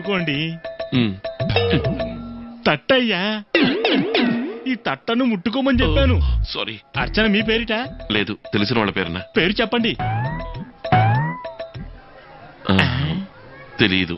ఊరుకోండి ఉమ్, తట్టయ్యా ఈ తట్టను ముట్టుకోమని చెప్పాను సారీ అర్చన మీ పేరిట లేదు తెలిసిన వాళ్ళ పేరున పేరు చెప్పండి ఆ, తెలీదు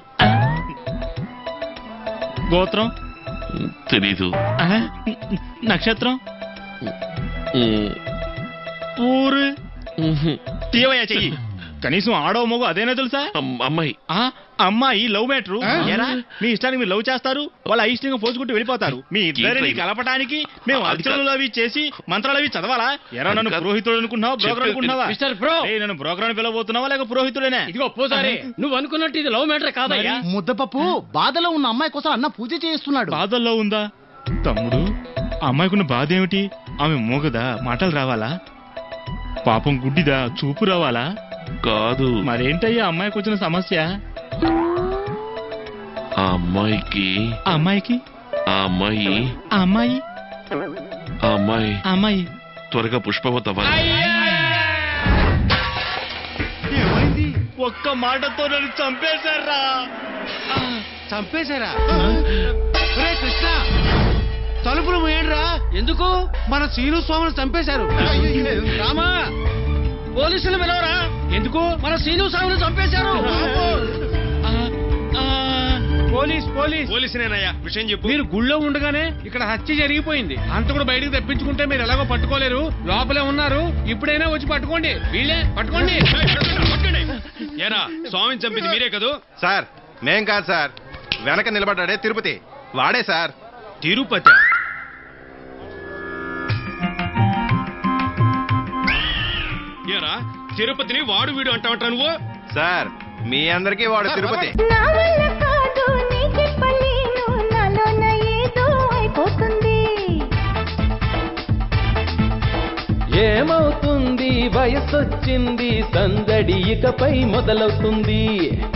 గోత్రం ఉమ్, తెలీదు ఆ, నక్షత్రం ఉమ్, ఊరు ఉహు. తీవయ్యా చెయ్యి కనీసం ఆడో మగో అదేనా తెలుసా అమ్- అమ్మాయి ఆ అమ్మాయి లవ్ మ్యాటర్ ఎరా మీ ఇష్టానికి మీరు లవ్ చేస్తారు వాళ్ళ అయిష్టంగా పోసుకుంటూ వెళ్ళిపోతారు మీ ఇద్దరిని ఏంట్రా కలపడానికి మేము అది అర్చనలు అవి చేసి మంత్రాలు అవి చదవాలా ఎరా అది నన్ను కాదు. పురోహితుడు అనుకుంటున్నావా బ్రోకర్ చెప్పేది అనుకుంటున్నావా మిస్టర్ బ్రో ఏయ్, నన్ను బ్రోకర్ అని పిలవబోతున్నావా లేక పురోహితుడేనే ఇదిగో పూజారి నువ్వు అనుకున్నట్టు ఇది లవ్ మ్యాటర్ కాదయ్యా ముద్దపప్పు బాధలో ఉన్న అమ్మాయి కోసం అన్న పూజ చేస్తున్నాడు బాధల్లో ఉందా తమ్ముడు ఆ అమ్మాయికున్న బాధ ఏమిటి ఆమె మూగదా మాటలు రావాలా పాపం గుడ్డిదా చూపు రావాలా కాదు మరేంటయ్యా ఆ అమ్మాయికి వచ్చిన సమస్య ఆ అమ్మాయికి ఆ అమ్మాయికి ఆ అమ్మాయి ఆ అమ్మాయి ఆ అమ్మాయి ఆ అమ్మాయి త్వరగా పుష్పవత అవ్వాలి ఒక్క మాటతో నన్ను చంపేశారా చంపేశారా ఒరే కృష్ణ తలుపులు మూయండిరా ఎందుకు మన సీను స్వామిని చంపేశారు రామా పోలీసులు పిలవరా ఎందుకు మన శ్రీను సాగును చంపేశారు పోలీస్ పోలీస్ పోలీసునేనయ్యా విషయం చెప్పు మీరు గుళ్ళో ఉండగానే ఇక్కడ హత్య జరిగిపోయింది అంత కూడా బయటికి తెప్పించుకుంటే మీరు ఎలాగో పట్టుకోలేరు లోపలే ఉన్నారు ఇప్పుడైనా వచ్చి పట్టుకోండి వీళ్ళే పట్టుకోండి పట్టుకోండి. ఏరా స్వామిని చంపింది మీరే కదూ సార్ మేం కాదు సార్ వెనక నిలబడ్డాడే తిరుపతి వాడే సార్ తిరుపతి ఏరా తిరుపతిని వాడు వీడు అంటావంటా నువ్వు సార్ మీ అందరికీ వాడు తిరుపతి నా వల్ల కాదు నీ చెప్పలేను నాలోన ఏదో అయిపోతుంది ఏమవుతుంది వయసొచ్చింది సందడి ఇకపై మొదలవుతుంది